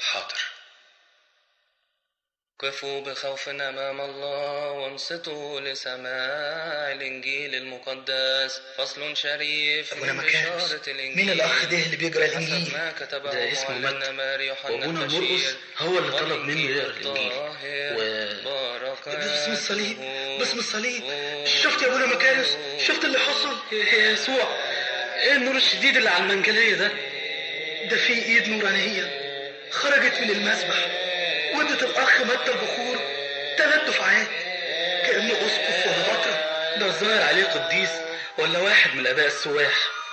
حاضر قفوا بخوف أمام الله وانصتوا لسماع الإنجيل المقدس فصل شريف أبونا من مكارس بشارة الإنجيل مين الأخ ده اللي بيقرأ حسب الإنجيل ما كتبه ده اسمه معلمنا متى. ماري يوحنا وابونا البشير مرقس هو اللي طلب منه والإنجيل يقرا الانجيل الطاهر و بركاته باسم الصليب باسم الصليب شفت يا ابونا مكارس شفت اللي حصل يا يسوع ايه النور الشديد اللي على المنجليه ده ده في ايد نورانيه خرجت من المسبح وادت الاخ متى البخور ثلاث دفعات كانه اسقف ولا بطرة ده الظاهر عليه قديس ولا واحد من الاباء السواح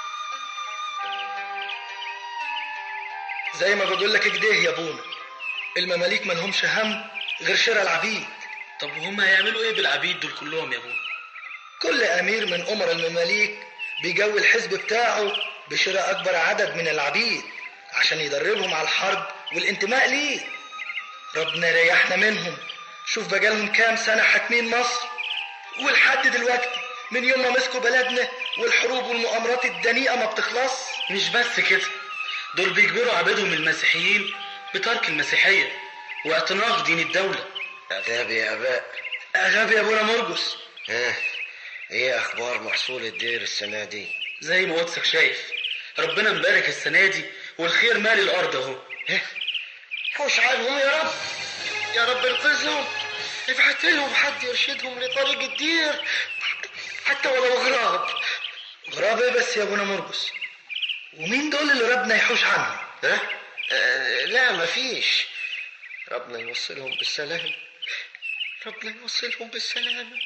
زي ما بقول لك كده يا ابونا المماليك ما لهمش هم غير شراء العبيد طب وهم هيعملوا ايه بالعبيد دول كلهم يا ابونا كل امير من امر المماليك بيجوي الحزب بتاعه بشراء اكبر عدد من العبيد عشان يدربهم على الحرب والانتماء ليه ربنا ريحنا منهم شوف بقالهم كام سنة حاكمين مصر ولحد دلوقتي من يوم ما مسكوا بلدنا والحروب والمؤامرات الدنيئة ما بتخلص مش بس كده دول بيجبروا عبيدهم المسيحيين بترك المسيحيه واعتناق دين الدوله عذاب يا اباء غبي يا ابونا مرقس ها ايه اخبار محصول الدير السنه دي زي ما قدسك شايف ربنا مبارك السنه دي والخير مالي الارض اهو حوش عنهم يا رب يا رب انقذهم ابعت لهم حد يرشدهم لطريق الدير حتى ولو غراب غراب ايه بس يا ابونا مرقس ومين دول اللي ربنا يحوش عنهم ها آه لا مفيش ربنا يوصلهم بالسلام ربنا يوصلهم بالسلام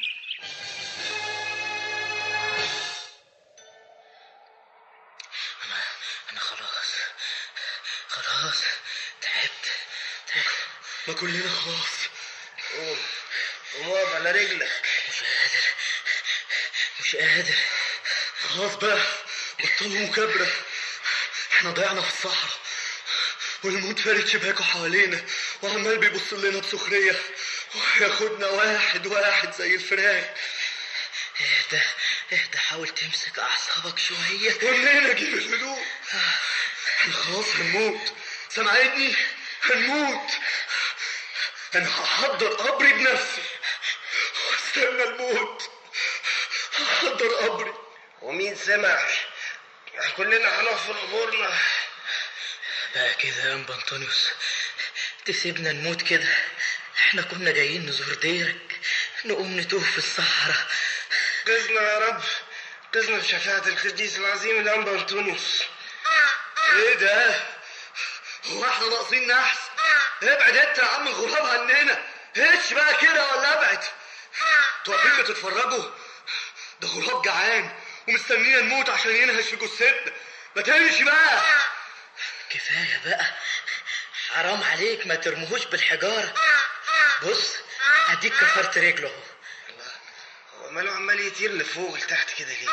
انا خلاص خلاص تعبت تعبت ما كلنا خلاص قوم قوم اقف على رجلك مش قادر مش قادر خلاص بقى بطلوا مكابرة احنا ضيعنا في الصحراء والموت فارد شباكه حوالينا وعمال بيبص لنا بسخرية وياخدنا واحد واحد زي الفراق اهدى اهدى حاول تمسك اعصابك شويه ومنين اجيب الهدوء احنا خلاص هنموت سامعيني هنموت انا هحضر قبري بنفسي واستنى الموت هحضر قبري ومين سمع كلنا هنحفر قبورنا بقى كده يا انبا انطونيوس تسيبنا نموت كده احنا كنا جايين نزور ديرك نقوم نتوه في الصحراء قزنا يا رب قزنا بشفاعة القديس العظيم الأنبا أنطونيوس ايه ده هو احنا ناقصين نحس ابعد انت يا عم الغراب عننا هش بقى كده ولا ابعد انتوا واقفين بتتفرجوا ده غراب جعان ومستنينا نموت عشان ينهش في جثتنا ما تمشي بقى كفايه بقى حرام عليك ما ترموهوش بالحجاره بص اديك كفرت رجله اهو هو ماله عمال يطير لفوق لتحت كده ليه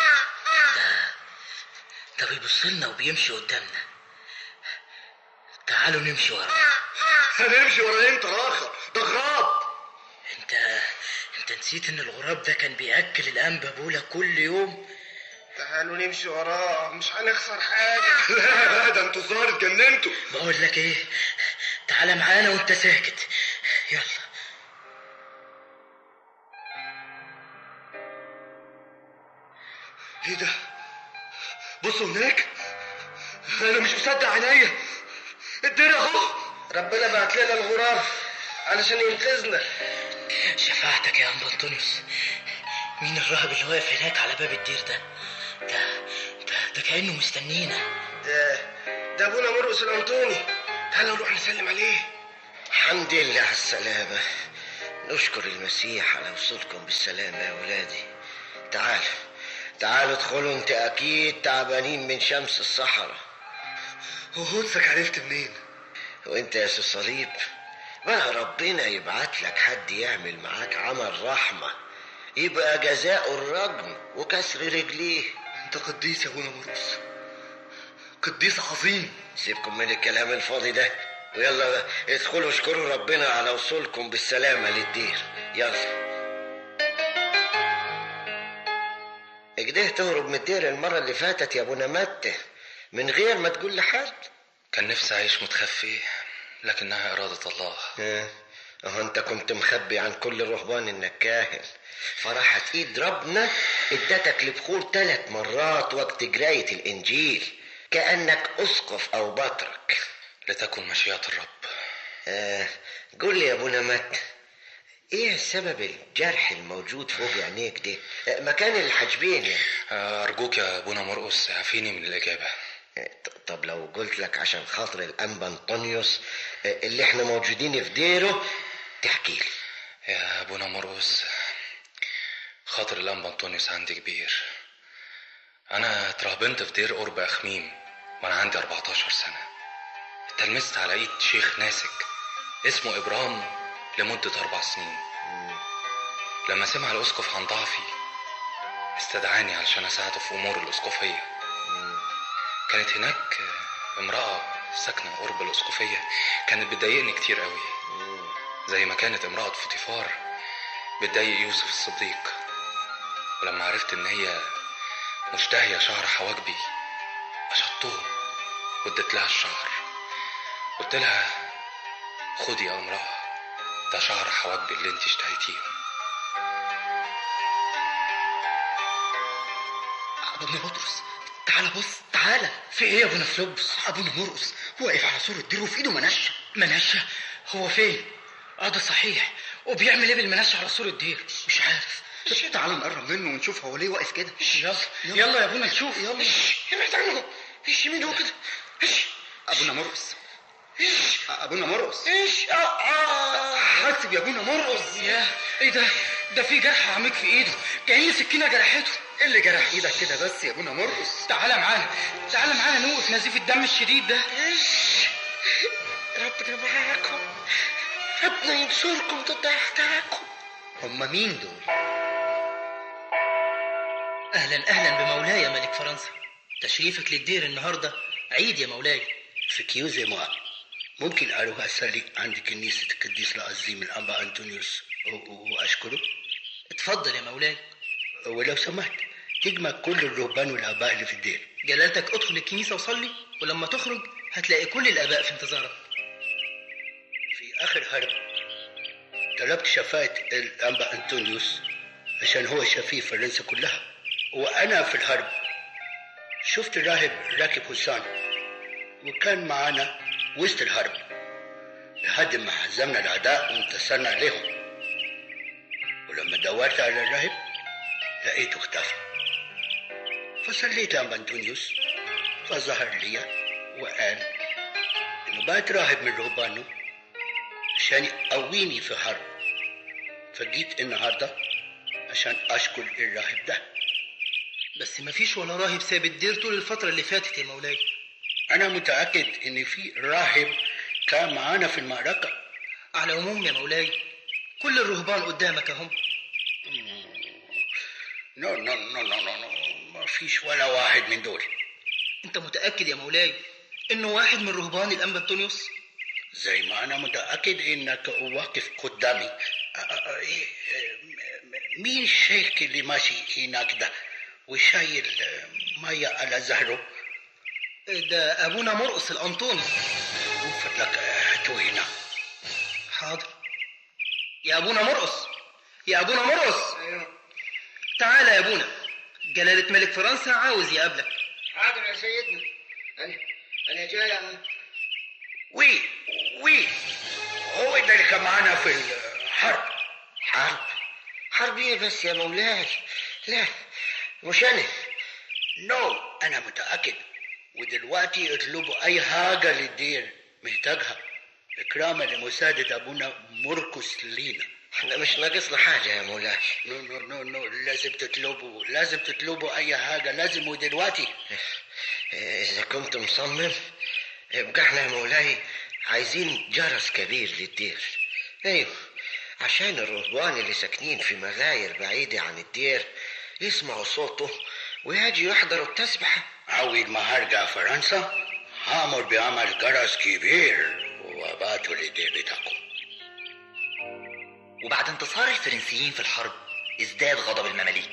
ده بيبص لنا وبيمشي قدامنا تعالوا نمشي وراه هنمشي ورا انت اخر ده غراب انت انت نسيت ان الغراب ده كان بياكل الانبا بولا كل يوم تعالوا نمشي وراه مش هنخسر حاجة لا لا ده انتوا الظاهر اتجننتوا بقول لك ايه تعالى معانا وانت ساكت يلا ايه ده بصوا هناك انا مش مصدق عينيا الدنيا اهو ربنا بعت لنا الغراب علشان ينقذنا شفاعتك يا انبا انطونيوس مين الراهب اللي واقف هناك على باب الدير ده ده ده, ده كانه مستنينا ده ده ابونا مرقس الانطوني تعالوا نروح نسلم عليه الحمد لله على السلامة نشكر المسيح على وصولكم بالسلامة يا ولادي تعالوا تعالوا ادخلوا انت اكيد تعبانين من شمس الصحراء هو هونسك عرفت منين وانت يا سي الصليب بقى ربنا يبعت لك حد يعمل معاك عمل رحمة يبقى جزاء الرجم وكسر رجليه انت قديس يا ابونا مرقس قديس عظيم سيبكم من الكلام الفاضي ده ويلا بقى ادخلوا اشكروا ربنا على وصولكم بالسلامة للدير يلا اجده تهرب من الدير المرة اللي فاتت يا ابونا متى من غير ما تقول لحد كان نفسي أعيش متخفي لكنها إرادة الله اه اه انت كنت مخبي عن كل الرهبان انك كاهن فراحت ايد ربنا ادتك البخور ثلاث مرات وقت قراية الانجيل كأنك اسقف او بطرك لتكن مشيئة الرب آه قول لي يا ابونا مت ايه سبب الجرح الموجود فوق عينيك ده آه مكان الحاجبين يعني آه، أرجوك يا أبونا مرقس عافيني من الإجابة آه، ط- طب لو قلت لك عشان خاطر الانبا انطونيوس آه، اللي احنا موجودين في ديره تحكي لي يا أبونا مرقس خاطر الأنبا أنطونيوس عندي كبير أنا اترهبنت في دير قرب أخميم وأنا عندي 14 سنة اتلمست على إيد شيخ ناسك اسمه إبرام لمدة أربع سنين لما سمع الأسقف عن ضعفي استدعاني علشان أساعده في أمور الأسقفية كانت هناك امرأة ساكنة قرب الأسقفية كانت بتضايقني كتير قوي زي ما كانت امرأة فطيفار بتضايق يوسف الصديق ولما عرفت ان هي مشتهية شعر حواجبي أشطهم واديت لها الشعر قلت لها خدي يا امرأة ده شعر حواجبي اللي انت اشتهيتيهم ابونا بطرس تعالى بص تعالى في ايه يا ابونا فلوبس ابونا مرقص واقف على سور الدير وفي ايده منشه منشه هو فين اه ده صحيح وبيعمل ايه بالمنشه على سور الدير مش عارف تعالى نقرب منه ونشوف هو ليه واقف كده يلا يلا يا ابونا نشوف يلا ابعد عنه ايش مين هو كده ايش ابونا مرقص ايش ابونا مرقص ايش آه آه. حاسب يا ابونا مرقص يا ايه ده ده في جرح عميق في ايده كأن سكينه جرحته ايه اللي جرح ايدك كده بس يا ابونا مرقص تعالى معانا تعالى معانا نوقف نزيف الدم الشديد ده ايش ربنا معاكم ربنا ينصركم ضد اعدائكم هم مين دول اهلا اهلا بمولاي يا ملك فرنسا تشريفك للدير النهارده عيد يا مولاي سكيوزي ما ممكن أروح أصلي عند كنيسة القديس العظيم الأنبا أنطونيوس و- و- وأشكره اتفضل يا مولاي ولو سمحت تجمع كل الرهبان والآباء اللي في الدير جلالتك ادخل الكنيسه وصلي ولما تخرج هتلاقي كل الاباء في انتظارك في آخر حرب طلبت شفاعة الأنبا أنطونيوس عشان هو شفيع فرنسا كلها وأنا في الحرب شفت راهب راكب حصان وكان معانا وسط الحرب لحد ما هزمنا الأعداء وانتصرنا عليهم ولما دورت على الراهب لقيته اختفى فصليت لأنبا أنطونيوس فظهر لي وقال إنه بقت راهب من رهبانه عشان يقويني في حرب فجيت النهارده عشان اشكر الراهب ده بس مفيش ولا راهب ساب الدير طول الفتره اللي فاتت يا مولاي انا متاكد ان في راهب كان معانا في المعركه على العموم يا مولاي كل الرهبان قدامك اهم نو نو نو نو نو, نو. ما فيش ولا واحد من دول انت متاكد يا مولاي انه واحد من رهبان الانبا انطونيوس زي ما انا متاكد انك واقف قدامي أ- أ- أ- إيه، م- م- مين الشيخ اللي ماشي هناك ده وشايل ميه على ظهره ده ابونا مرقص الانطوني من فضلك هاتوه هنا حاضر يا ابونا مرقص يا ابونا مرقص تعالى يا ابونا جلالة ملك فرنسا عاوز يقابلك حاضر يا سيدنا انا انا جاي أنا- وي وي هو ده اللي كان معانا في الحرب حرب حرب ايه بس يا مولاي لا مش انا نو انا متاكد ودلوقتي اطلبوا اي حاجه للدير محتاجها اكراما لمساعده ابونا مركز لينا احنا مش ناقصنا حاجه يا مولاي نو نو نو نو لازم تطلبوا لازم تطلبوا اي حاجه لازم ودلوقتي اذا كنت مصمم يبقى احنا يا مولاي عايزين جرس كبير للدير ايوه عشان الرهبان اللي ساكنين في مغاير بعيدة عن الدير يسمعوا صوته ويجي يحضروا التسبحة اول ما هرجع فرنسا هامر بعمل جرس كبير وابعته للدير بتاعكم وبعد انتصار الفرنسيين في الحرب ازداد غضب المماليك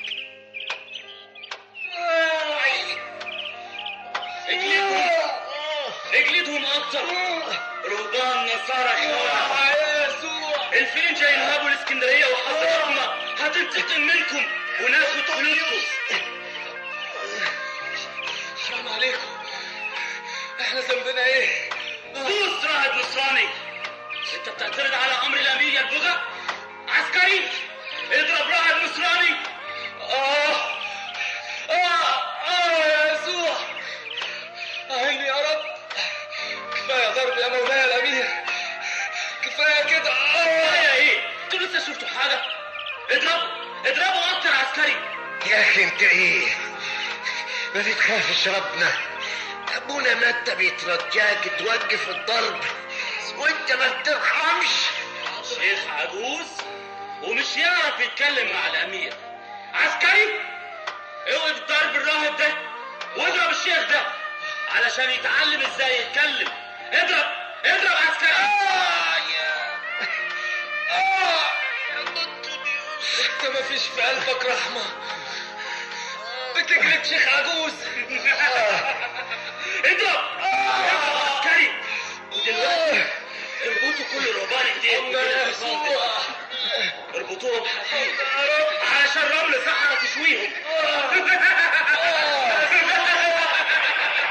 اجلدهم اكتر رهبان نصارى خوارج يا يسوع الفرنجة ينهبوا الاسكندرية وحضراتنا هتنتقم منكم وناخد فلوسكم حرام عليكم احنا ذنبنا ايه دوس راهب نصراني انت بتعترض على امر الامير يا البغا عسكري اضرب راهب نصراني اه اه اه يا يسوع عيني يا رب كفايه ضرب يا مولاي الامير كفايه كده اه يا ايه انتوا لسه شفتوا حاجه اضرب اضربوا اكتر عسكري يا اخي انت ايه ما بتخافش ربنا ابونا متى بيترجاك توقف الضرب وانت ما بترحمش شيخ عجوز ومش يعرف يتكلم مع الامير عسكري اوقف ضرب الراهب ده واضرب الشيخ ده علشان يتعلم ازاي يتكلم اضرب اضرب عسكري آه يا آه يا بطنيوس انت ما فيش في قلبك رحمة بتجلد شيخ عجوز اضرب اضرب عسكري ودلوقتي اربطوا كل رهبان ايديهم يا يسوع اربطوهم حديد